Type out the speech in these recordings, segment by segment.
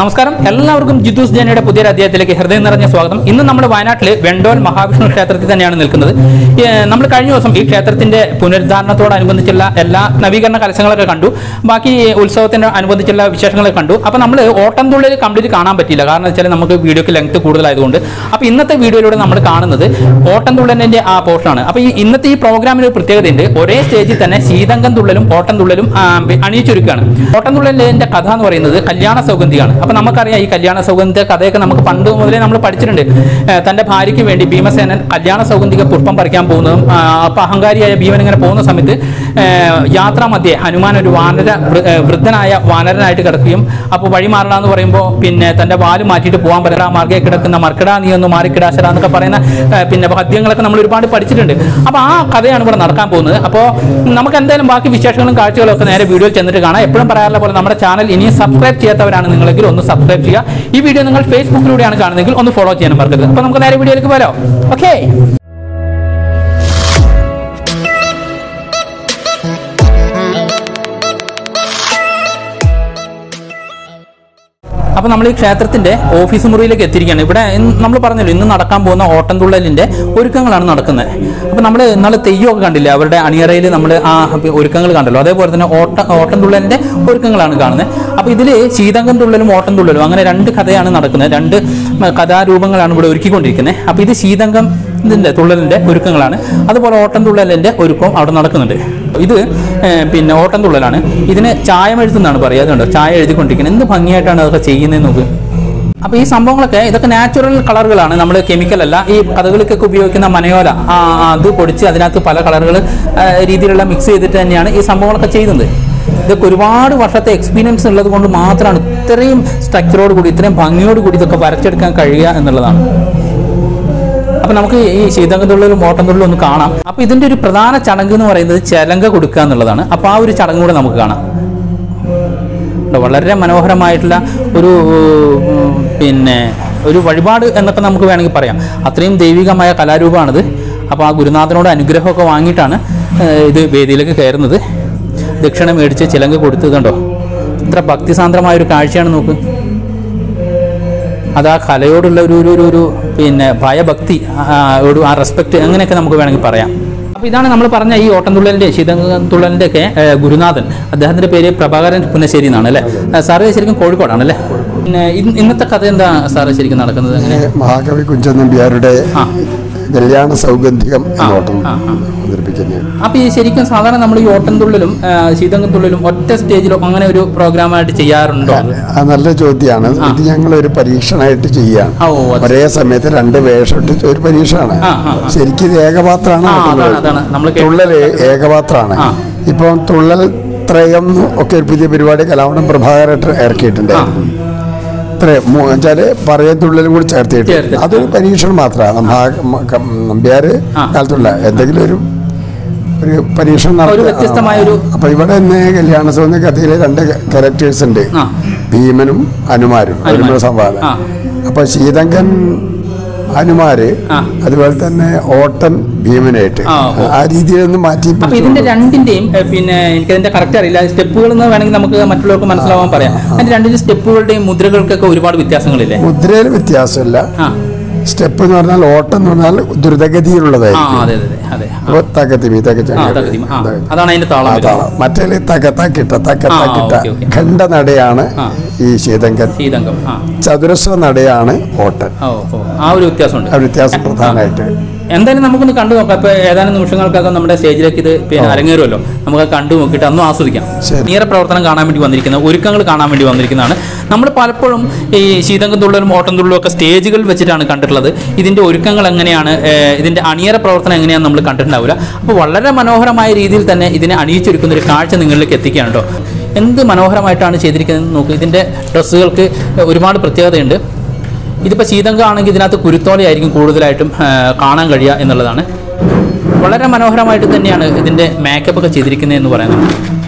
നമസ്കാരം എല്ലാവർക്കും ജിത്തൂസ് ജനയുടെ പുതിയൊരു അധ്യായത്തിലേക്ക് ഹൃദയം നിറഞ്ഞ സ്വാഗതം ഇന്ന് നമ്മൾ വയനാട്ടിൽ വെണ്ടോൽ മഹാവിഷ്ണു ക്ഷേത്രത്തിൽ തന്നെയാണ് നിൽക്കുന്നത് ഏഹ് നമ്മൾ കഴിഞ്ഞ ദിവസം ഈ ക്ഷേത്രത്തിന്റെ പുനരുദ്ധാരണത്തോടനുബന്ധിച്ചുള്ള എല്ലാ നവീകരണ കലശങ്ങളൊക്കെ കണ്ടു ബാക്കി ഉത്സവത്തിന് അനുബന്ധിച്ചുള്ള വിശേഷങ്ങളൊക്കെ കണ്ടു അപ്പോൾ നമ്മൾ ഓട്ടം തുള്ളിൽ കംപ്ലീറ്റ് കാണാൻ പറ്റിയില്ല കാരണം വെച്ചാൽ നമുക്ക് വീഡിയോക്ക് ലെങ്ത് കൂടുതലായതുകൊണ്ട് അപ്പോൾ ഇന്നത്തെ വീഡിയോയിലൂടെ നമ്മൾ കാണുന്നത് ഓട്ടം തുള്ളലിന്റെ ആ പോർഷനാണ് അപ്പോൾ ഈ ഇന്നത്തെ ഈ പ്രോഗ്രാമിന് ഒരു പ്രത്യേകതയുണ്ട് ഒരേ സ്റ്റേജിൽ തന്നെ ശീതങ്കം തുള്ളലും ഓട്ടം തുള്ളലും ആ, അണിയിച്ചൊരുക്കുകയാണ് ഓട്ടം തുള്ളലിന്റെ കഥ എന്ന് പറയുന്നത് കല്യാണ സൗഗന്ധിയാണ് അപ്പൊ നമുക്കറിയാം ഈ കല്യാണ സൗഗന്ധിക കഥയൊക്കെ നമുക്ക് പണ്ട് മുതലേ നമ്മൾ പഠിച്ചിട്ടുണ്ട് ഏഹ് തന്റെ ഭാര്യയ്ക്ക് വേണ്ടി ഭീമസേനൻ കല്യാണ സൗഗന്ധിക പുഷ്പം പറിക്കാൻ പോകുന്നതും ആ, അപ്പൊ അഹങ്കാരിയായ ഭീമൻ ഇങ്ങനെ പോകുന്ന സമയത്ത് ഏഹ് യാത്രാ മധ്യേ ഹനുമാൻ ഒരു വാനര വൃ- ഏഹ് വൃദ്ധനായ വാനരനായിട്ട് കിടക്കുകയും അപ്പോൾ വഴി മാറണം എന്ന് പറയുമ്പോൾ പിന്നെ തന്റെ വാല് മാറ്റിയിട്ട് പോകാൻ പറ്റില്ല മാർഗേ കിടക്കുന്ന മർക്കട നീ ഒന്ന് മാറിക്കിടാശര എന്നൊക്കെ പറയുന്ന ഏഹ് പിന്നെ പദ്യങ്ങളൊക്കെ നമ്മൾ ഒരുപാട് പഠിച്ചിട്ടുണ്ട് അപ്പോൾ ആ കഥയാണ് ഇവിടെ നടക്കാൻ പോകുന്നത് അപ്പോൾ നമുക്ക് എന്തായാലും ബാക്കി വിശേഷങ്ങളും കാഴ്ചകളും ഒക്കെ നേരെ വീഡിയോയിൽ ചെന്നിട്ട് കാണാം എപ്പോഴും പറയാറുള്ള പോലെ നമ്മുടെ ചാനൽ ഇനിയും സബ്സ്ക്രൈബ് ചെയ്യാത്തവരാണ് നിങ്ങളെങ്കിൽ ഒന്ന് സബ്സ്ക്രൈബ് ചെയ്യുക ഈ വീഡിയോ നിങ്ങൾ ഫേസ്ബുക്കിലൂടെയാണ് കാണുന്നതെങ്കിൽ ഒന്ന് ഫോളോ ചെയ്യാനും മറക്കരുത് അപ്പോൾ നമുക്ക് നേരെ വീഡിയോയിലേക്ക് പോരോ ഓക്കെ അപ്പോൾ നമ്മൾ ഈ ക്ഷേത്രത്തിന്റെ ഓഫീസ് മുറിയിലേക്ക് എത്തിയിരിക്കുകയാണ് ഇവിടെ നമ്മൾ പറഞ്ഞല്ലോ ഇന്ന് നടക്കാൻ പോകുന്ന ഓട്ടംതുള്ളലിന്റെ ഒരുക്കങ്ങളാണ് നടക്കുന്നത് അപ്പോൾ നമ്മൾ ഇന്നാളെ തെയ്യമൊക്കെ കണ്ടില്ലേ അവരുടെ അണിയറയിൽ നമ്മൾ ആ ഒരുക്കങ്ങൾ കണ്ടല്ലോ അതേപോലെ തന്നെ ഓട്ട ഓട്ടംതുള്ളലിന്റെ ഒരുക്കങ്ങളാണ് കാണുന്നത് അപ്പോൾ ഇതിൽ ശീതങ്കം തുള്ളലും ഓട്ടം തുള്ളലും അങ്ങനെ രണ്ട് കഥയാണ് നടക്കുന്നത് രണ്ട് ഉം, കഥാരൂപങ്ങളാണ് ഇവിടെ ഒരുക്കിക്കൊണ്ടിരിക്കുന്നത് അപ്പോൾ ഇത് ശീതങ്കം ഇതിന്റെ തുള്ളലിന്റെ ഒരുക്കങ്ങളാണ് അതുപോലെ ഓട്ടം തുള്ളലിന്റെ ഒരുക്കവും അവിടെ നടക്കുന്നുണ്ട് ഇത് ഏർ, പിന്നെ ഓട്ടം തുള്ളലാണ് ഇതിന് ചായമെഴുത്തുന്നാണ് പറയുക അതുകൊണ്ട് ചായ എഴുതിക്കൊണ്ടിരിക്കുന്നത് എന്ത് ഭംഗിയായിട്ടാണ് അതൊക്കെ ചെയ്യുന്നത് നോക്ക് അപ്പോൾ ഈ സംഭവങ്ങളൊക്കെ ഇതൊക്കെ നാച്ചുറൽ കളറുകളാണ് നമ്മൾ കെമിക്കൽ അല്ല ഈ കഥകളിക്കൊക്കെ ഉപയോഗിക്കുന്ന മനയോല ആ, ആ, അത് പൊടിച്ച് അതിനകത്ത് പല കളറുകൾ രീതിയിലുള്ള മിക്സ് ചെയ്തിട്ട് തന്നെയാണ് ഈ സംഭവങ്ങളൊക്കെ ചെയ്യുന്നത് ഇതൊക്കെ ഒരുപാട് വർഷത്തെ എക്സ്പീരിയൻസ് ഉള്ളത് കൊണ്ട് മാത്രമാണ് ഇത്രയും സ്ട്രക്ചറോട് കൂടി ഇത്രയും ഭംഗിയോട് കൂടി ഇതൊക്കെ വരച്ചെടുക്കാൻ കഴിയുക എന്നുള്ളതാണ് അപ്പൊ നമുക്ക് ഈ ശീതകത്തുള്ളിലും ഓട്ടംതുള്ളിലും ഒന്ന് കാണാം അപ്പൊ ഇതിന്റെ ഒരു പ്രധാന ചടങ്ങ് എന്ന് പറയുന്നത് ചെലങ്ക കൊടുക്കുക എന്നുള്ളതാണ് അപ്പൊ ആ ഒരു ചടങ്ങ് കൂടെ നമുക്ക് കാണാം ഉണ്ട്. വളരെ മനോഹരമായിട്ടുള്ള ഒരു ഉം, പിന്നെ ഒരു വഴിപാട് എന്നൊക്കെ നമുക്ക് വേണമെങ്കിൽ പറയാം അത്രയും ദൈവികമായ കലാരൂപമാണിത് അപ്പോൾ ആ ഗുരുനാഥനോട് അനുഗ്രഹമൊക്കെ വാങ്ങിയിട്ടാണ് ഏഹ്, ഇത് വേദിയിലേക്ക് കയറുന്നത് ദക്ഷിണ മേടിച്ച് ചിലങ്ക കൊടുത്തത് കണ്ടോ ഇത്ര ഭക്തിസാന്ദ്രമായ ഒരു കാഴ്ചയാണ് നോക്ക് അത് ആ കലയോടുള്ള ഒരു ഒരു ഒരു ഒരു പിന്നെ ഭയഭക്തി ആ, ഒരു ആ റെസ്പെക്ട് അങ്ങനെയൊക്കെ നമുക്ക് വേണമെങ്കിൽ പറയാം അപ്പോൾ ഇതാണ് നമ്മൾ പറഞ്ഞ ഈ ഓട്ടംതുള്ളലിൻ്റെ ശീതതുള്ളലിൻ്റെ ഒക്കെ ഏഹ്, ഗുരുനാഥൻ അദ്ദേഹത്തിൻ്റെ പേര് പ്രഭാകരൻ പുന്നശ്ശേരി എന്നാണ് അല്ലേ ആ, സാറ് ശരിക്കും കോഴിക്കോടാണ് അല്ലേ പിന്നെ ഇന്ന് ഇന്നത്തെ കഥ എന്താ സാറ് ശരിക്കും നടക്കുന്നത് അങ്ങനെ മഹാകവി കുഞ്ചൻ നമ്പ്യാരുടെ ആ. കല്യാണ സൗഗന്ധികം എന്നോട്ടം ആ, ആ. അവതരിപ്പിക്കുന്നത് അപ്പോൾ ഈ ശരിക്കും സാധാരണ നമ്മൾ ഈ ഓട്ടംതുള്ളലും ശീതങ്കത്തുള്ളലും ഒറ്റ സ്റ്റേജിലോ അങ്ങനെ ഒരു പ്രോഗ്രാമായിട്ട് ചെയ്യാറുണ്ടോ ആ നല്ല ചോദ്യമാണ് ഇത് ഞങ്ങൾ ഒരു പരീക്ഷണമായിട്ട് ചെയ്യാണ് ആ, ഓ, അത് ഒരേ സമയത്ത് രണ്ട് വേഷം ഇട്ട് ഒരു പരീക്ഷണമാണ് ആ, ആ, ആ. ശരിക്കും ഇത് ഏകപാത്രമാണ് ആ, അതാണ്, തുള്ളൽ. അതാണ്. നമ്മള് കേട്ട- തുള്ളല് ഏകപാത്രമാണ് ആ. ഇപ്പം തുള്ളൽ ത്രയം ഒക്കെ ഒരു പുതിയ പരിപാടി കലാവണം പ്രഭാകരട്ട് ഇറക്കിയിട്ടുണ്ടായിരുന്നു ഇത്രയും മൂ- വെച്ചാല് പറയും തുള്ളലും കൂടി ചേർത്തിട്ട് ചേർത്ത്. അതൊരു പരീക്ഷണം മാത്രമാണ് നമ്പ്യാര് ആ. കാലത്തുള്ള എന്തെങ്കിലും ഒരു ഒരു പരീക്ഷണം ഒരു നടത്തുക. വ്യത്യസ്തമായ ഒരു- അപ്പൊ ഇവിടെ തന്നെ കല്യാണ സൗന്ദര്യ കഥയിലെ രണ്ട് ക്യാരക്ടേഴ്സ് ഉണ്ട് ആ. ഭീമനും ഹനുമാരും ഹനുമാൻ. ഒരുമിച്ച് സംവാദം ആ. അപ്പൊ ശീതങ്കൻ ഹനുമാര് ആ. അതുപോലെ തന്നെ ഓട്ടൻ ഭീമനായിട്ട് ആ, ഓ. ആ രീതിയിലൊന്ന് മാറ്റി അപ്പൊ ഇതിന്റെ രണ്ടിന്റെയും ഏ, പിന്നെ എനിക്ക് അതിന്റെ കറക്റ്റ് അറിയില്ല സ്റ്റെപ്പുകൾ എന്ന് വേണമെങ്കിൽ നമുക്ക് മറ്റുള്ളവർക്ക് മനസ്സിലാവാൻ പറയാം അതിന്റെ രണ്ടിന്റെ സ്റ്റെപ്പുകളുടെയും മുദ്രകൾക്കൊക്കെ ഒരുപാട് വ്യത്യാസങ്ങളില്ലേ മുദ്രയിൽ വ്യത്യാസമില്ല ആ സ്റ്റെപ്പ് എന്ന് പറഞ്ഞാൽ ഓട്ടം എന്ന് പറഞ്ഞാൽ ആ ദ്രുതഗതിയിലുള്ളതായിരിക്കും അതെ അതെ അതെ ആ. അപ്പൊ തകതിമി ആ തകതി ആ അതാണ് അതിന്റെ താളം വരുന്നത്. മറ്റേ തകത്താക്കിട്ട തക്കത്താക്കിട്ട ഓക്കേ, ഓക്കേ. ഖണ്ഡ നടയാണ് ആ. ഈ ശീതങ്കൻ ശീതങ്കം ആ ചതുരശ്ര നടയാണ് ഓട്ടൻ ഓ ഓ ആ ഒരു വ്യത്യാസമുണ്ട് ആ വ്യത്യാസം പ്രധാനമായിട്ട് എന്തായാലും നമുക്കൊന്ന് കണ്ടു നോക്കാം ഇപ്പൊ ഏതാനും നിമിഷങ്ങൾക്കകം നമ്മുടെ സ്റ്റേജിലേക്ക് ഇത് പിന്നെ അരങ്ങേറുമല്ലോ നമുക്ക് അത് കണ്ടു നോക്കിയിട്ട് അന്നും ആസ്വദിക്കാം ശരി. നീറ പ്രവർത്തനം കാണാൻ വേണ്ടി വന്നിരിക്കുന്ന ഒരുക്കങ്ങൾ കാണാൻ വേണ്ടി വന്നിരിക്കുന്നതാണ് നമ്മൾ പലപ്പോഴും ഈ ശീതങ്കം തുള്ളലും ഓട്ടം തുള്ളലും ഒക്കെ സ്റ്റേജുകൾ വെച്ചിട്ടാണ് കണ്ടിട്ടുള്ളത് ഇതിന്റെ ഒരുക്കങ്ങൾ എങ്ങനെയാണ് ഏഹ്, ഇതിന്റെ അണിയറ പ്രവർത്തനം എങ്ങനെയാണെന്ന് നമ്മൾ കണ്ടിട്ടുണ്ടാവില്ല അപ്പോൾ വളരെ മനോഹരമായ രീതിയിൽ തന്നെ ഇതിനെ അണിയിച്ചൊരുക്കുന്ന ഒരു കാഴ്ച നിങ്ങളിലേക്ക് എത്തിക്കുകയാണ് കേട്ടോ എന്ത് മനോഹരമായിട്ടാണ് ചെയ്തിരിക്കുന്നത് നോക്കൂ ഇതിന്റെ ഡ്രസ്സുകൾക്ക് ഒരുപാട് പ്രത്യേകതയുണ്ട് ഇതിപ്പോൾ ശീതങ്കം ആണെങ്കിൽ ഇതിനകത്ത് കുരുത്തോലയായിരിക്കും കൂടുതലായിട്ടും ആ, കാണാൻ കഴിയുക എന്നുള്ളതാണ് വളരെ മനോഹരമായിട്ട് തന്നെയാണ് ഇതിൻ്റെ മേക്കപ്പ് ഒക്കെ ചെയ്തിരിക്കുന്നത് എന്ന് പറയുന്നത്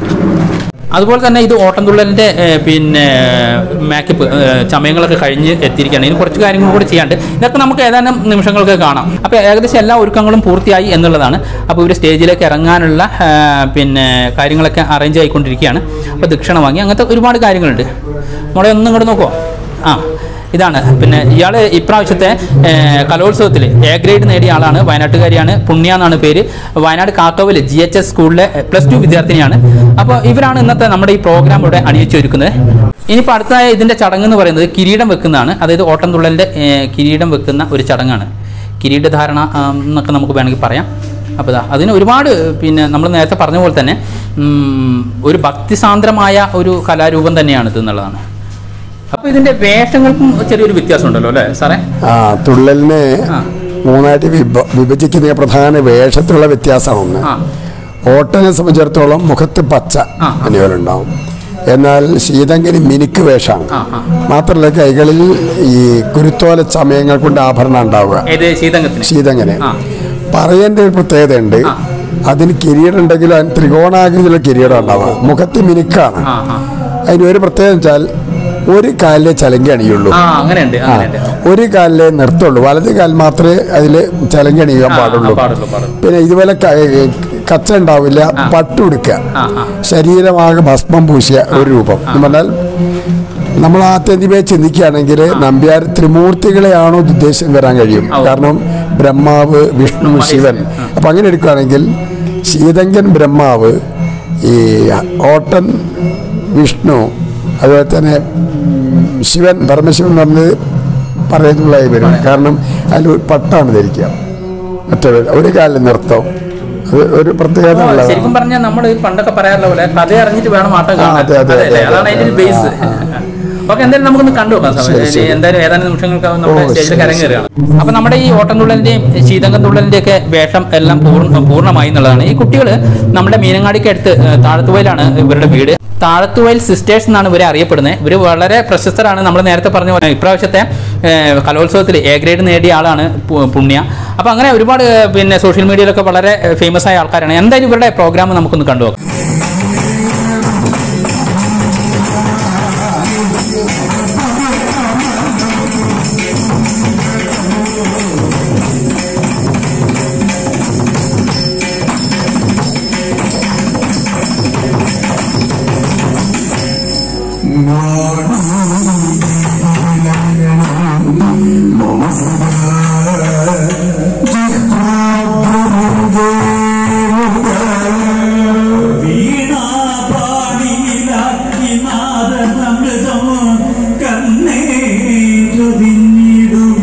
അതുപോലെ തന്നെ ഇത് ഓട്ടംതുള്ളലിൻ്റെ പിന്നെ മേക്കപ്പ് ചമയങ്ങളൊക്കെ കഴിഞ്ഞ് എത്തിയിരിക്കുകയാണ് ഇനി കുറച്ച് കാര്യങ്ങൾ കൂടി ചെയ്യാണ്ട് ഇതൊക്കെ നമുക്ക് ഏതാനും നിമിഷങ്ങൾക്ക് കാണാം അപ്പോൾ ഏകദേശം എല്ലാ ഒരുക്കങ്ങളും പൂർത്തിയായി എന്നുള്ളതാണ് അപ്പോൾ ഇവർ സ്റ്റേജിലേക്ക് ഇറങ്ങാനുള്ള ആ, പിന്നെ കാര്യങ്ങളൊക്കെ അറേഞ്ച് ആയിക്കൊണ്ടിരിക്കുകയാണ് അപ്പോൾ ദക്ഷിണ വാങ്ങി അങ്ങനത്തെ ഒരുപാട് കാര്യങ്ങളുണ്ട് മോളെ ഒന്നും ഇങ്ങോട്ട് നോക്കുമോ ആ ഇതാണ് പിന്നെ ഇയാൾ ഇപ്രാവശ്യത്തെ കലോത്സവത്തിൽ എ ഗ്രേഡ് നേടിയ ആളാണ് വയനാട്ടുകാരിയാണ് പുണ്യ എന്നാണ് പേര് Wayanad Kakkavayal G H S സ്കൂളിലെ പ്ലസ് ടു വിദ്യാർത്ഥിനിയാണ് അപ്പോൾ ഇവരാണ് ഇന്നത്തെ നമ്മുടെ ഈ പ്രോഗ്രാം ഇവിടെ അണിയിച്ചൊരുക്കുന്നത് ഇനിയിപ്പോൾ അടുത്തതായ ഇതിൻ്റെ ചടങ്ങ് എന്ന് പറയുന്നത് കിരീടം വെക്കുന്നതാണ് അതായത് ഓട്ടംതുള്ളലിൻ്റെ കിരീടം വെക്കുന്ന ഒരു ചടങ്ങാണ് കിരീടധാരണ ആ, എന്നൊക്കെ നമുക്ക് വേണമെങ്കിൽ പറയാം അപ്പോൾ ഇതാ അതിന് ഒരുപാട് പിന്നെ നമ്മൾ നേരത്തെ പറഞ്ഞ പോലെ തന്നെ ഉം, ഒരു ഭക്തിസാന്ദ്രമായ ഒരു കലാരൂപം തന്നെയാണ് ഇത് എന്നുള്ളതാണ് അപ്പോൾ ഇതിന്റെ വേഷങ്ങൾക്കും ചെറിയൊരു വ്യത്യാസം ഉണ്ടല്ലോ അല്ലേ സാറേ ആ തുള്ളലിനെ ആ. മൂന്നായിട്ട് വിഭ വിഭജിക്കുന്ന പ്രധാന വേഷത്തിലുള്ള വ്യത്യാസമാണ് ഒന്ന് ആ ഓട്ടനെ സംബന്ധിച്ചിടത്തോളം മുഖത്ത് പച്ച ആ. അനിവലുണ്ടാവും എന്നാൽ ശീതങ്കന് മിനുക്ക് വേഷമാണ് ആ ആ മാത്രമല്ല കൈകളിൽ ഈ കുരുത്തോല ചമയങ്ങൾ കൊണ്ട് ആഭരണം ഉണ്ടാവുക ഏത് ശീതങ്കത്തിന് ശീതങ്ങനെ ആ. പറയേണ്ട ഒരു പ്രത്യേകതയുണ്ട് ആ. അതിന് കിരീടം ഉണ്ടെങ്കിലും അതിന് ത്രികോണാകൃതിയിലുള്ള കിരീടം ഉണ്ടാവുക മുഖത്ത് മിനുക്കാണ് ആ ആ അതിന് ഒരു പ്രത്യേകത വെച്ചാൽ ഒരു കാലിലെ ചലങ്കി അണിയുള്ളൂ ആ അങ്ങനെയുണ്ട് ആ, അങ്ങനെയുണ്ട് ഒരു കാലിലെ നിർത്തുള്ളൂ വലത് കാൽ മാത്രമേ അതിൽ ചലങ്കി അണിയാൻ ആ, പാടുള്ളൂ ആ, പാടുള്ളൂ, പാടുള്ളൂ. പിന്നെ ഇതുപോലെ ക- കച്ച ഉണ്ടാവില്ല പട്ടുടുക്കുക ആ, ആ. ശരീരമാകെ ഭസ്മം പൂശിയ ഒരു രൂപം എന്ന് പറഞ്ഞാൽ നമ്മൾ ആത്യന്തികമായി ചിന്തിക്കുകയാണെങ്കിൽ നമ്പ്യാർ ത്രിമൂർത്തികളെയാണോ ഇത് ഉദ്ദേശം വരാൻ കഴിയും ആ, ഓ. കാരണം ബ്രഹ്മാവ് വിഷ്ണു ശിവൻ അപ്പം അങ്ങനെ എടുക്കുകയാണെങ്കിൽ ശീതങ്കൻ ബ്രഹ്മാവ് ഈ ഓട്ടൻ വിഷ്ണു അതുപോലെ തന്നെ ഉം, ശിവൻ പരമശിവൻ പറഞ്ഞത് പറയുന്നതായി വരും കാരണം അതിൽ ഒരു പട്ടാണ് ധരിക്കുക മറ്റേ ഒരു കാലിൽ നൃത്തം അത് ഒരു പ്രത്യേകത ഓ, ഉള്ളതാണ് ശരിക്കും പറഞ്ഞാൽ നമ്മൾ പണ്ടൊക്കെ പറയാറുള്ള പോലെ കഥ അറിഞ്ഞിട്ട് വേണം ആട്ടം കാണാൻ അതെ, അതെ, അതെ, അല്ലേ? അതെ, അതാണ് അതിന്റെ ഒരു ബേസ് ഓക്കെ എന്തായാലും നമുക്കൊന്ന് കണ്ടു നോക്കാം സാറേ. ശരി, ശരി. എന്തായാലും ഏതാനും നിമിഷങ്ങൾക്ക് നമ്മുടെ ഓ, സ്റ്റേജിൽ ശരി, കരങ്ങേറുകയാണ് അപ്പൊ നമ്മുടെ ഈ ഓട്ടംതുള്ളലിന്റെയും ശീതങ്കം തുള്ളലിന്റെ ഒക്കെ വേഷം എല്ലാം പൂർണ്ണ പൂർണ്ണമായി എന്നുള്ളതാണ് ഈ കുട്ടികൾ നമ്മുടെ മീനങ്ങാടിക്ക് അടുത്ത് ഏഹ്, താഴത്തുവയിലാണ് ഇവരുടെ വീട് താഴത്തുവയൽ സിസ്റ്റേഴ്സ് എന്നാണ് ഇവരെ അറിയപ്പെടുന്നത് ഇവർ വളരെ പ്രശസ്തരാണ് നമ്മൾ നേരത്തെ പറഞ്ഞ പോലെ ഇപ്രാവശ്യത്തെ ഏഹ്, കലോത്സവത്തിൽ എ ഗ്രേഡ് നേടിയ ആളാണ് പു- പുണ്യ അപ്പോൾ അങ്ങനെ ഒരുപാട് ഏഹ്, പിന്നെ സോഷ്യൽ മീഡിയയിലൊക്കെ വളരെ ഫേമസ് ആയ ആൾക്കാരാണ് എന്തായാലും ഇവരുടെ പ്രോഗ്രാം നമുക്കൊന്ന് കണ്ടുനോക്കാം വീണാപാടിയിലാക്കി നാദമൃതം കണ്ണേ ചൊരിഞ്ഞിടുക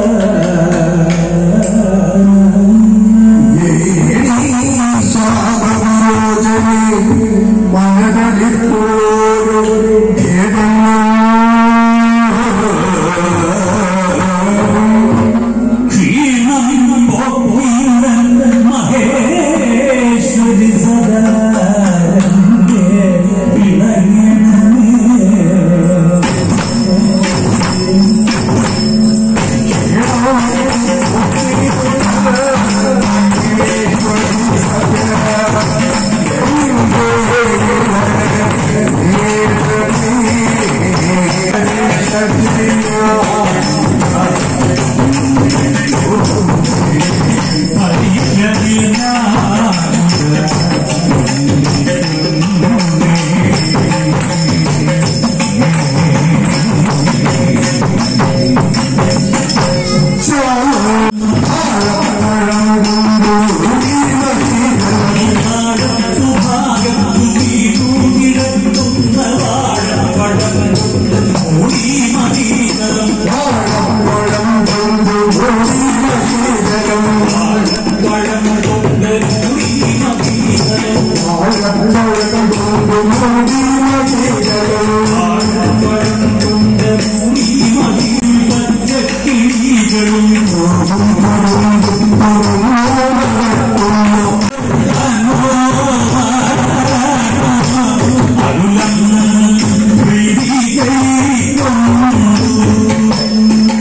ക്ഷീണം പോക്കുയിലൻ മഹേശ്വരി സദാ വിളയണമേ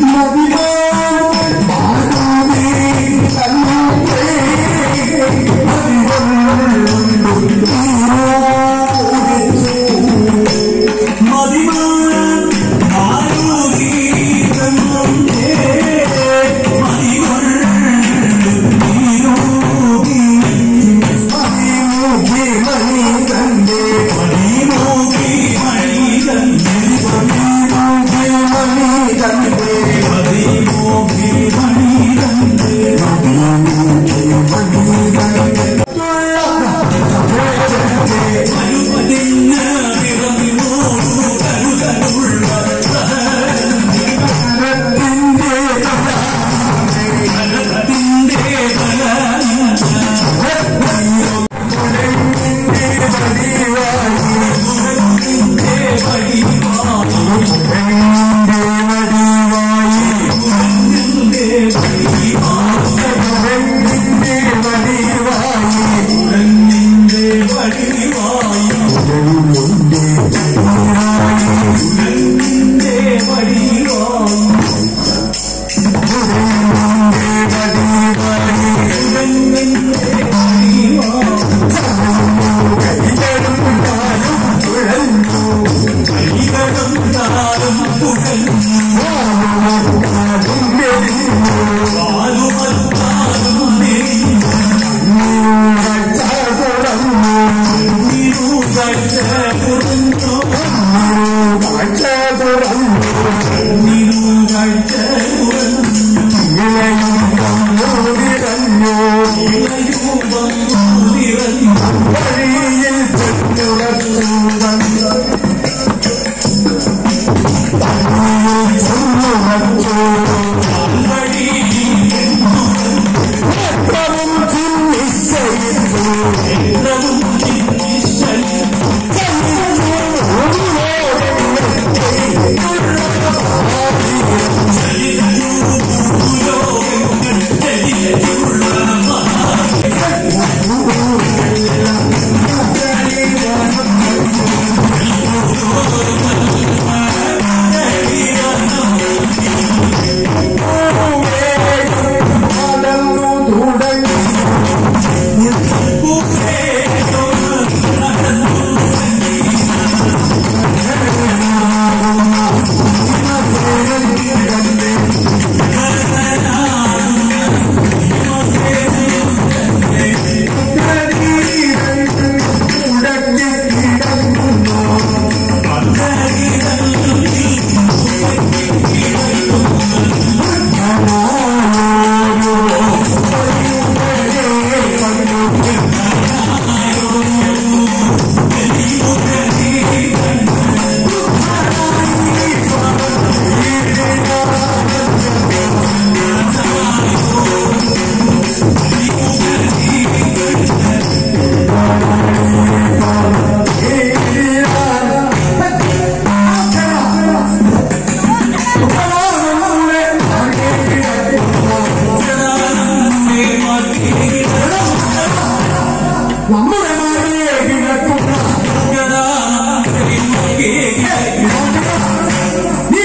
ും നമ്മുടെ മാറിയെ കിടക്കുന്ന നീ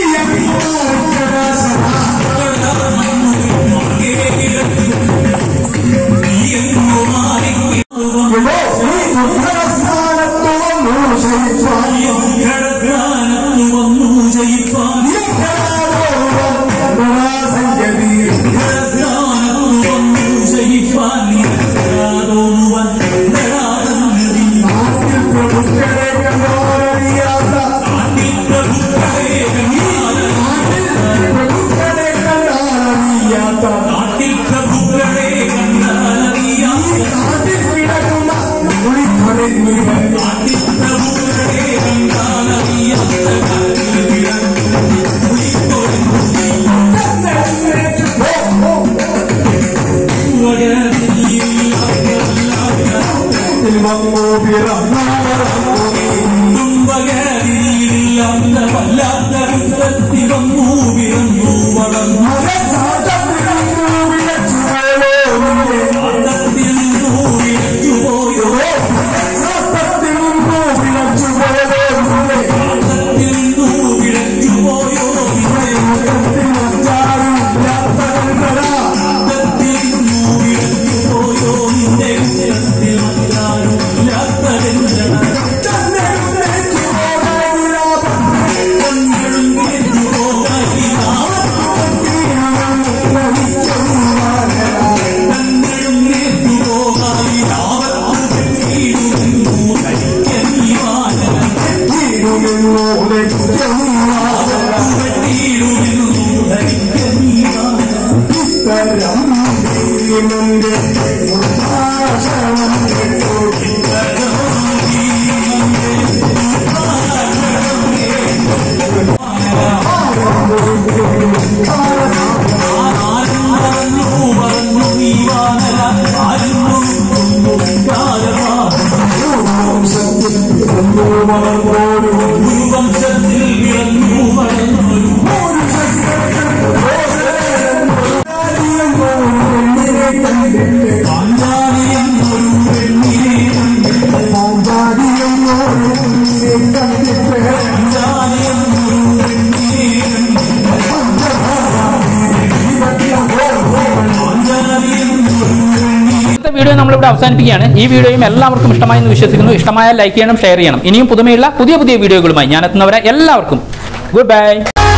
ഇന്നത്തെ വീഡിയോ നമ്മളിവിടെ അവസാനിപ്പിക്കുകയാണ് ഈ വീഡിയോയും എല്ലാവർക്കും ഇഷ്ടമായി എന്ന് വിശ്വസിക്കുന്നു ഇഷ്ടമായാൽ ലൈക്ക് ചെയ്യണം ഷെയർ ചെയ്യണം ഇനിയും പുതുമയുള്ള പുതിയ പുതിയ വീഡിയോകളുമായി ഞാൻ എത്തുന്നവരെ എല്ലാവർക്കും ഗുഡ് ബൈ